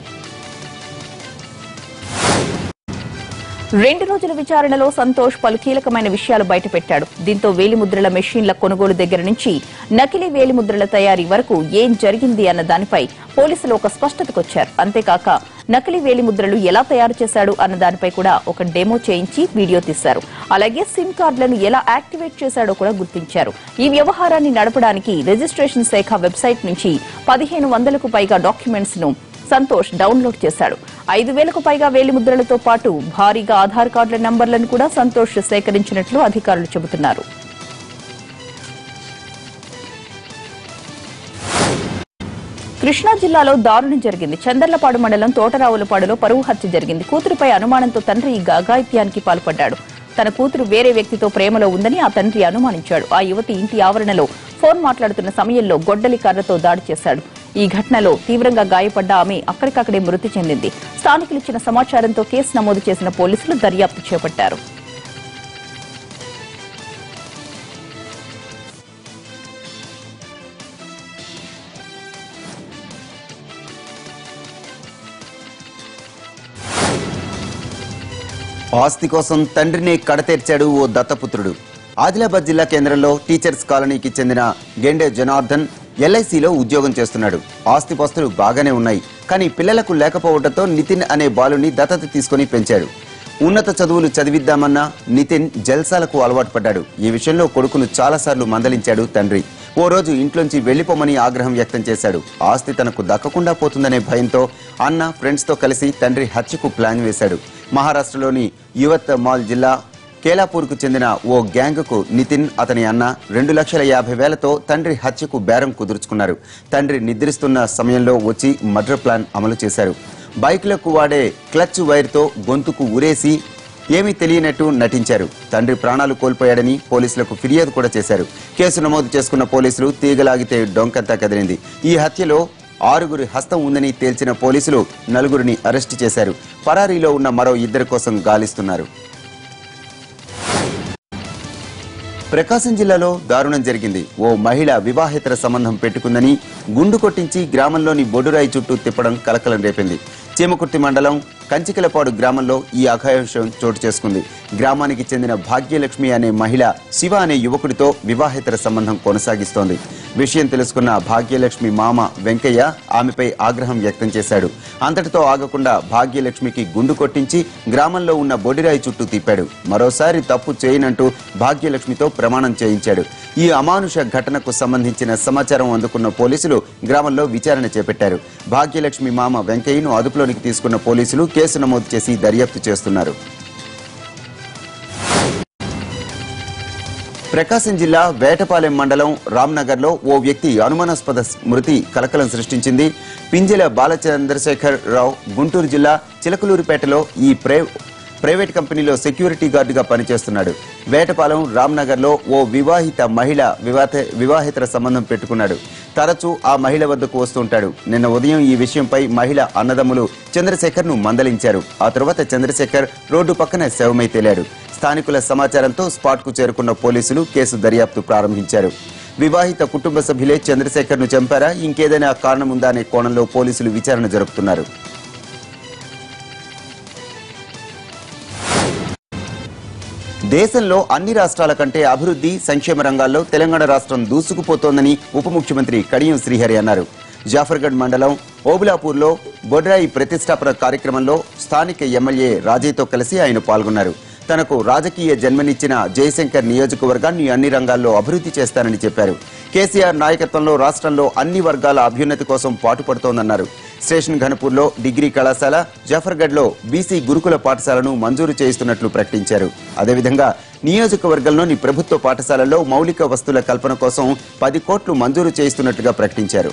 రెండు రోజుల విచారణలో సంతోష్ పలు కీలకమైన విషయాలు బయటపెట్టాడు దీంతో వేలిముద్రల మెషిన్ల కొనుగోలు దగ్గర నుంచి నకిలీ వేలిముద్రల తయారీ వరకు ఏం జరిగింది అన్న దానిపై పోలీసులు ఒక స్పష్టతకొచ్చారు అంతేకాక నకిలీ వేలిముద్రలు ఎలా తయారు చేశాడు అన్న దానిపై కూడా ఒక డెమో చేయించి వీడియో తీశారు అలాగే సిమ్ కార్డులను ఎలా యాక్టివేట్ చేశాడో కూడా గుర్తించారు ఈ వ్యవహారాన్ని నడపడానికి రిజిస్ట్రేషన్ శాఖ వెబ్సైట్ నుంచి పదిహేను వందలకు పైగా డాక్యుమెంట్స్ ను సంతోష్ డౌన్లోడ్ చేశాడు ఐదు వేలకు పైగా వేలిముద్రలతో పాటు భారీగా ఆధార్ కార్డుల నంబర్లను కూడా సంతోష్ సేకరించినట్లు అధికారులు చెబుతున్నారు కృష్ణా జిల్లాలో దారుణం జరిగింది చందర్లపాడు మండలం తోటరావులపాడులో పరువు హత్య జరిగింది కూతురుపై అనుమానంతో తండ్రి ఈ అఘాయిత్యానికి పాల్పడ్డాడు తన కూతురు వేరే వ్యక్తితో ప్రేమలో ఉందని ఆ తండ్రి అనుమానించాడు ఆ యువతి ఇంటి ఆవరణలో ఫోన్ మాట్లాడుతున్న సమయంలో గొడ్డలి కర్రతో దాడి చేశాడు ఈ ఘటనలో తీవ్రంగా గాయపడ్డ ఆమె అక్కడికక్కడే మృతి చెందింది స్థానికులు ఇచ్చిన సమాచారంతో కేసు నమోదు చేసిన పోలీసులు దర్యాప్తు చేపట్టారు ఆస్తి కోసం తండ్రిని కడతీర్చాడు ఓ దత్తపుత్రుడు ఆదిలాబాద్ జిల్లా కేంద్రంలో టీచర్స్ కాలనీకి చెందిన గెండే జనార్దన్ ఎల్ఐసిలో ఉద్యోగం చేస్తున్నాడు ఆస్తిపాస్తులు బాగానే ఉన్నాయి కానీ పిల్లలకు లేకపోవడంతో నితిన్ అనే బాలుని దత్తత తీసుకొని పెంచాడు ఉన్నత చదువులు చదివిద్దామన్నా నితిన్ జల్సాలకు అలవాటు పడ్డాడు ఈ విషయంలో కొడుకును చాలాసార్లు మందలించాడు తండ్రి ఓ రోజు ఇంట్లోంచి వెళ్లిపోమని ఆగ్రహం వ్యక్తం చేశాడు ఆస్తి తనకు దక్కకుండా పోతుందనే భయంతో అన్న ఫ్రెండ్స్తో కలిసి తండ్రి హత్యకు ప్లాన్ వేశాడు మహారాష్ట్రలోని యువత్ మాల్ జిల్లా కేలాపూర్కు చెందిన ఓ గ్యాంగ్కు నితిన్ అతని అన్న రెండు లక్షల యాభై వేలతో తండ్రి హత్యకు బేరం కుదుర్చుకున్నారు తండ్రి నిద్రిస్తున్న సమయంలో వచ్చి మర్డర్ ప్లాన్ అమలు చేశారు బైక్లకు వాడే క్లచ్ వైర్తో గొంతుకు ఉరేసి ఏమీ తెలియనట్టు నటించారు తండ్రి ప్రాణాలు కోల్పోయాడని పోలీసులకు ఫిర్యాదు కూడా చేశారు కేసు నమోదు చేసుకున్న పోలీసులు తీగలాగితే డొంకంతా కదిలింది ఈ హత్యలో ఆరుగురి హస్తం ఉందని తేల్చిన పోలీసులు నలుగురిని అరెస్టు చేశారు పరారీలో ఉన్న మరో ఇద్దరి కోసం గాలిస్తున్నారు ప్రకాశం జిల్లాలో దారుణం జరిగింది ఓ మహిళ వివాహేతర సంబంధం పెట్టుకుందని గుండు కొట్టించి గ్రామంలోని బొడ్డురాయి చుట్టూ తిప్పడం కలకలం రేపింది చీమకుర్తి మండలం కంచికలపాడు గ్రామంలో ఈ అఘాయిషం చోటు చేసుకుంది గ్రామానికి చెందిన భాగ్యలక్ష్మి అనే మహిళ శివ అనే యువకుడితో వివాహేతర సంబంధం కొనసాగిస్తోంది విషయం తెలుసుకున్న భాగ్యలక్ష్మి మామ వెంకయ్య ఆమెపై ఆగ్రహం వ్యక్తం చేశాడు అంతటితో ఆగకుండా భాగ్యలక్ష్మికి గుండు కొట్టించి గ్రామంలో ఉన్న బొడిరాయి చుట్టూ తిప్పాడు మరోసారి తప్పు చేయనంటూ భాగ్యలక్ష్మితో ప్రమాణం చేయించాడు ఈ అమానుష ఘటనకు సంబంధించిన సమాచారం అందుకున్న పోలీసులు గ్రామంలో విచారణ చేపట్టారు భాగ్యలక్ష్మి మామ వెంకయ్యను అదుపులోనికి తీసుకున్న పోలీసులు కేసు నమోదు చేసి దర్యాప్తు చేస్తున్నారు ప్రకాశం జిల్లా వేటపాలెం మండలం రామ్నగర్లో ఓ వ్యక్తి అనుమానాస్పద మృతి కలకలం సృష్టించింది పింజెల బాలచంద్రశేఖర్ రావు గుంటూరు జిల్లా చిలకలూరుపేటలో ఈ ప్రే ప్రైవేట్ కంపెనీలో సెక్యూరిటీ గార్డుగా పనిచేస్తున్నాడు వేటపాలెం రామ్నగర్లో ఓ వివాహిత మహిళ వివాహ వివాహితర సంబంధం పెట్టుకున్నాడు తరచూ ఆ మహిళ వద్దకు వస్తుంటాడు నిన్న ఉదయం ఈ విషయంపై మహిళ అన్నదమ్ములు చంద్రశేఖర్ ను మందలించారు ఆ తర్వాత చంద్రశేఖర్ రోడ్డు పక్కన శవమై తేలాడు స్థానికుల సమాచారంతో స్పాట్ కు చేరుకున్న పోలీసులు కేసు దర్యాప్తు ప్రారంభించారు వివాహిత కుటుంబ సభ్యులే చంద్రశేఖర్ ను చంపారా ఇంకేదైనా కారణం ఉందా అనే కోణంలో పోలీసులు విచారణ జరుపుతున్నారు దేశంలో అన్ని రాష్ట్రాల కంటే అభివృద్ధి సంక్షేమ రంగాల్లో తెలంగాణ రాష్ట్రం దూసుకుపోతోందని ఉప ముఖ్యమంత్రి కడియం శ్రీహరి అన్నారు జాఫర్గఢ్ మండలం ఓబులాపూర్లో బొడ్రాయి ప్రతిష్టాపన కార్యక్రమంలో స్థానిక ఎమ్మెల్యే రాజయ్తో కలిసి ఆయన పాల్గొన్నారు తనకు రాజకీయ జన్మనిచ్చిన జయశంకర్ నియోజకవర్గాన్ని అన్ని రంగాల్లో అభివృద్ధి చేస్తానని చెప్పారు కేసీఆర్ నాయకత్వంలో రాష్ట్రంలో అన్ని వర్గాల అభ్యున్నతి కోసం పాటుపడుతోందన్నారు స్టేషన్ ఘనపూర్లో డిగ్రీ కళాశాల జఫర్గఢ్లో బీసీ గురుకుల పాఠశాలను మంజూరు చేయిస్తున్నట్లు ప్రకటించారు అదేవిధంగా నియోజకవర్గంలోని ప్రభుత్వ పాఠశాలల్లో మౌలిక వస్తువుల కల్పన కోసం పది కోట్లు మంజూరు చేయిస్తున్నట్లుగా ప్రకటించారు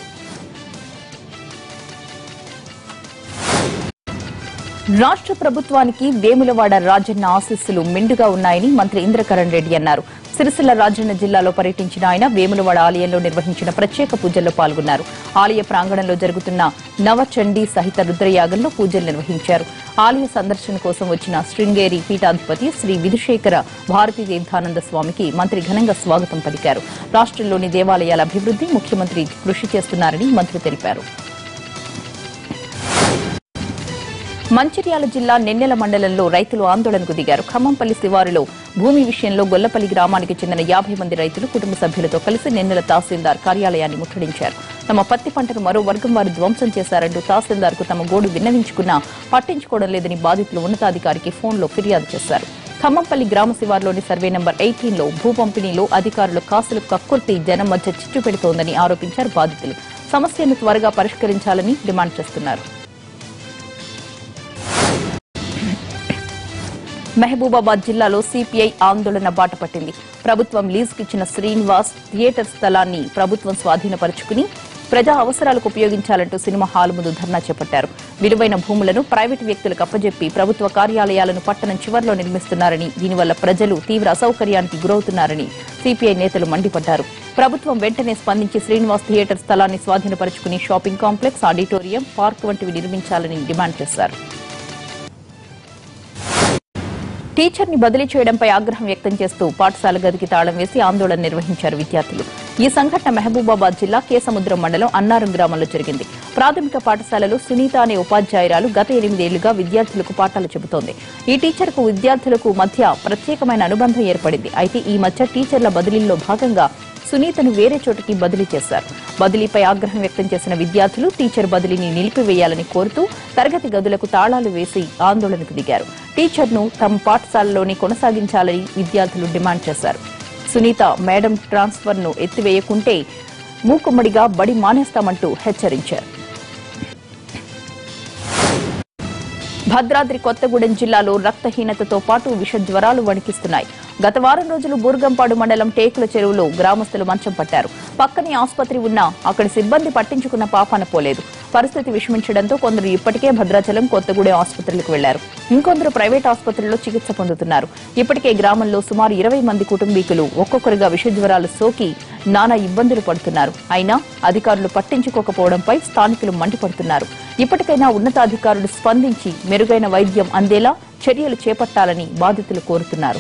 రాష్ట్ర ప్రభుత్వానికి వేములవాడ రాజన్న ఆశీస్సులు మెండుగా ఉన్నాయని మంత్రి ఇంద్రకరణ్ రెడ్డి అన్నారు సిరిసిల్ల రాజన్న జిల్లాలో పర్యటించిన ఆయన వేములవాడ ఆలయంలో నిర్వహించిన ప్రత్యేక పూజల్లో పాల్గొన్నారు ఆలయ ప్రాంగణంలో జరుగుతున్న నవచండీ సహిత రుద్రయాగంలో పూజలు నిర్వహించారు ఆలయ సందర్శన కోసం వచ్చిన శృంగేరి పీఠాధిపతి శ్రీ విధుశేఖర భారతీ తీర్థానంద స్వామికి మంత్రి ఘనంగా స్వాగతం పలికారు రాష్ట్రంలోని దేవాలయాల అభివృద్ధి ముఖ్యమంత్రి కృషి చేస్తున్నారని మంత్రి తెలిపారు మంచిర్యాల జిల్లా నెన్నెల మండలంలో రైతులు ఆందోళనకు దిగారు ఖమ్మంపల్లి శివారులో భూమి విషయంలో గొల్లపల్లి గ్రామానికి చెందిన యాభై మంది రైతులు కుటుంబ సభ్యులతో కలిసి నెన్నెల తహసీల్దార్ కార్యాలయాన్ని ముట్టడించారు తమ పత్తి పంటను మరో వర్గం వారు ధ్వంసం చేశారంటూ తహసీల్దార్కు తమ గోడు విన్నవించుకున్నా పట్టించుకోవడం లేదని బాధితులు ఉన్నతాధికారికి ఫోన్లో ఫిర్యాదు చేశారు ఖమ్మంపల్లి గ్రామ శివార్లోని సర్వే నంబర్ ఎయిటీన్ లో భూ పంపిణీలో అధికారులు కాసులు కక్కుర్తి జనం మధ్య చిచ్చు పెడుతోందని ఆరోపించారు బాధితులు సమస్యను త్వరగా పరిష్కరించాలని డిమాండ్ చేస్తున్నారు మహబూబాబాద్ జిల్లాలో సిపిఐ ఆందోళన బాట పట్టింది ప్రభుత్వం లీజుకిచ్చిన శ్రీనివాస్ థియేటర్ స్థలాన్ని ప్రభుత్వం స్వాధీనపరుచుకుని ప్రజా అవసరాలకు ఉపయోగించాలంటూ సినిమా హాల్ ముందు ధర్నా చేపట్టారు విలువైన భూములను ప్రైవేటు వ్యక్తులకు అప్పజెప్పి ప్రభుత్వ కార్యాలయాలను పట్టణం చివర్లో నిర్మిస్తున్నారని దీనివల్ల ప్రజలు తీవ్ర అసౌకర్యానికి గురవుతున్నారని సిపిఐ నేతలు మండిపడ్డారు ప్రభుత్వం వెంటనే స్పందించి శ్రీనివాస్ థియేటర్ స్థలాన్ని స్వాధీనపరుచుకుని షాపింగ్ కాంప్లెక్స్ ఆడిటోరియం పార్క్ వంటివి నిర్మించాలని డిమాండ్ చేశారు టీచర్ ని బదిలీ చేయడంపై ఆగ్రహం వ్యక్తం చేస్తూ పాఠశాల గదికి తాళం వేసి ఆందోళన నిర్వహించారు విద్యార్థులు ఈ సంఘటన మహబూబాబాద్ జిల్లా కేసముద్రం మండలం అన్నారం గ్రామంలో జరిగింది ప్రాథమిక పాఠశాలలో సునీత అనే ఉపాధ్యాయురాలు గత ఎనిమిదేళ్లుగా విద్యార్థులకు పాఠాలు చెబుతోంది ఈ టీచర్కు విద్యార్థులకు మధ్య ప్రత్యేకమైన అనుబంధం ఏర్పడింది అయితే ఈ మధ్య టీచర్ల బదిలీల్లో భాగంగా సునీతను వేరే చోటుకి బదిలీ చేశారు బదిలీపై ఆగ్రహం వ్యక్తం చేసిన విద్యార్థులు టీచర్ బదిలీని నిలిపివేయాలని కోరుతూ తరగతి గదులకు తాళాలు వేసి ఆందోళనకు దిగారు టీచర్ను తమ పాఠశాలలోని కొనసాగించాలని విద్యార్థులు డిమాండ్ చేశారు సునీత మేడం ట్రాన్స్ఫర్ ను ఎత్తివేయకుంటే మూకుమ్మడిగా బడి మానేస్తామంటూ హెచ్చరించారు భద్రాద్రి కొత్తగూడెం జిల్లాలో రక్తహీనతతో పాటు విష జ్వరాలు వణికిస్తున్నాయి గత వారం రోజులు బూర్గంపాడు మండలం టేకుల చెరువులో గ్రామస్తులు మంచం పట్టారు పక్కనే ఆసుపత్రి ఉన్నా అక్కడి సిబ్బంది పట్టించుకున్న పాపాన పోలేదు పరిస్థితి విషమించడంతో కొందరు ఇప్పటికే భద్రాచలం కొత్తగూడెం ఆసుపత్రులకు వెళ్లారు ఇంకొందరు ప్రైవేట్ ఆసుపత్రుల్లో చికిత్స పొందుతున్నారు ఇప్పటికే గ్రామంలో సుమారు ఇరవై మంది కుటుంబీకులు ఒక్కొక్కరుగా విషజ్వరాలు సోకి నానా ఇబ్బందులు పడుతున్నారు అయినా అధికారులు పట్టించుకోకపోవడంపై స్థానికులు మండిపడుతున్నారు ఇప్పటికైనా ఉన్నతాధికారులు స్పందించి మెరుగైన వైద్యం అందేలా చర్యలు చేపట్టాలని బాధితులు కోరుతున్నారు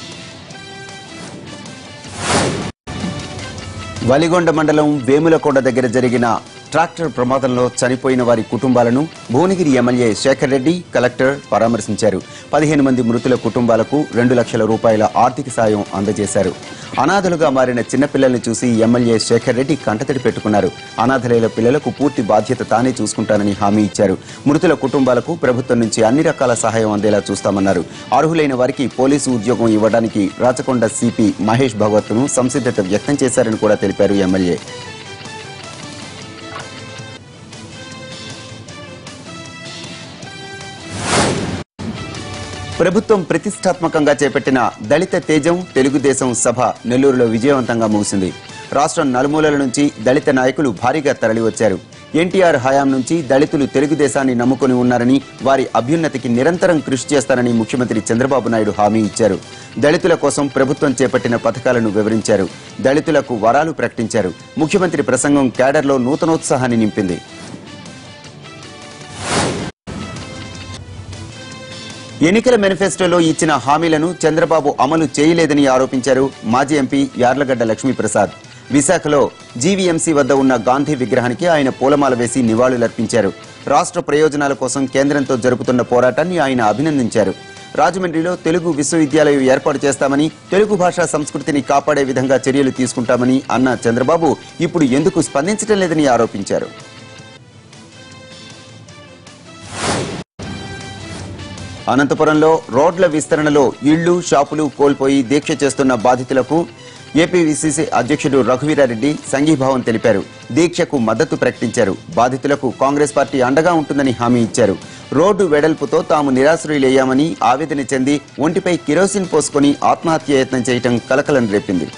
వలిగొండ మండలం వేములకొండ దగ్గర జరిగిన ట్రాక్టర్ ప్రమాదంలో చనిపోయిన వారి కుటుంబాలను భువనగిరి ఎమ్మెల్యే శేఖర్ రెడ్డి కలెక్టర్ పరామర్శించారు పదిహేను మంది మృతుల కుటుంబాలకు రెండు లక్షల రూపాయల ఆర్థిక సాయం అందజేశారు అనాథలుగా మారిన చిన్నపిల్లల్ని చూసి ఎమ్మెల్యే శేఖర్ రెడ్డి కంటతడి పెట్టుకున్నారు అనాథలైన పిల్లలకు పూర్తి బాధ్యత తానే చూసుకుంటానని హామీ ఇచ్చారు మృతుల కుటుంబాలకు ప్రభుత్వం నుంచి అన్ని రకాల సహాయం అందేలా చూస్తామన్నారు అర్హులైన వారికి పోలీసు ఉద్యోగం ఇవ్వడానికి రాచకొండ సిపి మహేష్ భగవత్ను సంసిద్ధత వ్యక్తం చేశారని కూడా తెలిపారు ఎమ్మెల్యే ప్రభుత్వం ప్రతిష్టాత్మకంగా చేపట్టిన దళిత తేజం తెలుగుదేశం సభ నెల్లూరులో విజయవంతంగా ముగిసింది రాష్ట్రం నలుమూలల నుంచి దళిత నాయకులు భారీగా తరలివచ్చారు ఎన్టీఆర్ హయాం నుంచి దళితులు తెలుగుదేశాన్ని నమ్ముకుని ఉన్నారని వారి అభ్యున్నతికి నిరంతరం కృషి చేస్తారని ముఖ్యమంత్రి చంద్రబాబు నాయుడు హామీ ఇచ్చారు దళితుల కోసం ప్రభుత్వం చేపట్టిన పథకాలను వివరించారు దళితులకు వరాలు ప్రకటించారు ముఖ్యమంత్రి ప్రసంగం క్యాడర్లో నూతనోత్సాహాన్ని నింపింది ఎన్నికల మేనిఫెస్టోలో ఇచ్చిన హామీలను చంద్రబాబు అమలు చేయలేదని ఆరోపించారు మాజీ ఎంపీ యార్లగడ్డ లక్ష్మీప్రసాద్ విశాఖలో జీవీఎంసీ వద్ద ఉన్న గాంధీ విగ్రహానికి ఆయన పూలమాల వేసి నివాళులర్పించారు రాష్ట్ర ప్రయోజనాల కోసం కేంద్రంతో జరుపుతున్న పోరాటాన్ని ఆయన అభినందించారు రాజమండ్రిలో తెలుగు విశ్వవిద్యాలయం ఏర్పాటు చేస్తామని తెలుగు భాషా సంస్కృతిని కాపాడే విధంగా చర్యలు తీసుకుంటామని అన్న చంద్రబాబు ఇప్పుడు ఎందుకు స్పందించడం లేదని ఆరోపించారు అనంతపురంలో రోడ్ల విస్తరణలో ఇళ్లు షాపులు కోల్పోయి దీక్ష చేస్తున్న బాధితులకు ఏపీవిసిసి అధ్యక్షుడు రఘువీరారెడ్డి సంఘీభావం తెలిపారు దీక్షకు మద్దతు ప్రకటించారు బాధితులకు కాంగ్రెస్ పార్టీ అండగా ఉంటుందని హామీ ఇచ్చారు రోడ్డు వెడల్పుతో తాము నిరాశ్రయులయ్యామని ఆవేదన చెంది ఒంటిపై కిరోసిన్ పోసుకొని ఆత్మహత్య యత్నం చేయటం కలకలం రేపింది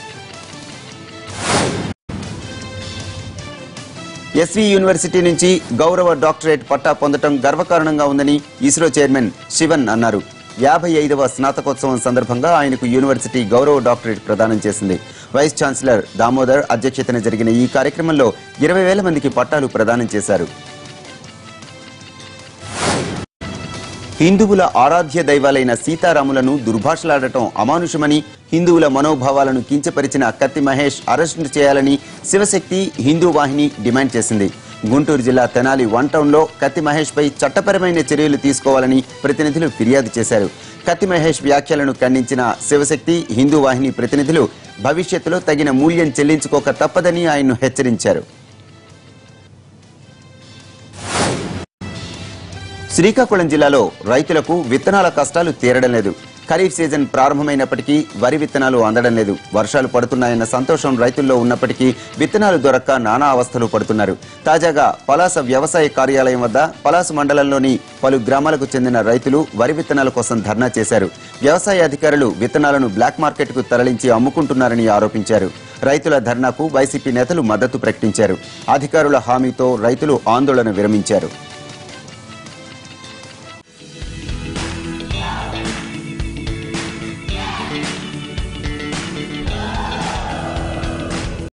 ఎస్వి యూనివర్సిటీ నుంచి గౌరవ డాక్టరేట్ పట్టా పొందటం గర్వకారణంగా ఉందని ఇస్రో చైర్మన్ శివన్ అన్నారు యాభై ఐదవ స్నాతకోత్సవం సందర్భంగా ఆయనకు యూనివర్సిటీ గౌరవ డాక్టరేట్ ప్రదానం చేసింది వైస్ ఛాన్సలర్ దామోదర్ అధ్యక్షతన జరిగిన ఈ కార్యక్రమంలో ఇరవై వేల మందికి పట్టాలు ప్రదానం చేశారు హిందువుల ఆరాధ్య దైవాలైన సీతారాములను దుర్భాషలాడటం అమానుషమని హిందువుల మనోభావాలను కించపరిచిన కత్తి మహేష్ అరెస్టు చేయాలని శివశక్తి హిందూ వాహిని డిమాండ్ చేసింది గుంటూరు జిల్లా తెనాలి వన్ టౌన్లో కత్తి మహేష్ పై చట్టపరమైన చర్యలు తీసుకోవాలని ప్రతినిధులు ఫిర్యాదు చేశారు కత్తి మహేష్ వ్యాఖ్యలను ఖండించిన శివశక్తి హిందూ వాహిని ప్రతినిధులు భవిష్యత్తులో తగిన మూల్యం చెల్లించుకోక తప్పదని ఆయన్ను హెచ్చరించారు శ్రీకాకుళం జిల్లాలో రైతులకు విత్తనాల కష్టాలు తీరడం లేదు ఖరీఫ్ సీజన్ ప్రారంభమైనప్పటికీ వరి విత్తనాలు అందడం లేదు వర్షాలు పడుతున్నాయన్న సంతోషం రైతుల్లో ఉన్నప్పటికీ విత్తనాలు దొరక్క నానా అవస్థలు పడుతున్నారు తాజాగా పలాస వ్యవసాయ కార్యాలయం వద్ద పలాస మండలంలోని పలు గ్రామాలకు చెందిన రైతులు వరి విత్తనాల కోసం ధర్నా చేశారు వ్యవసాయ అధికారులు విత్తనాలను బ్లాక్ మార్కెట్కు తరలించి అమ్ముకుంటున్నారని ఆరోపించారు రైతుల ధర్నాకు వైసీపీ నేతలు మద్దతు ప్రకటించారు అధికారుల హామీతో రైతులు ఆందోళన విరమించారు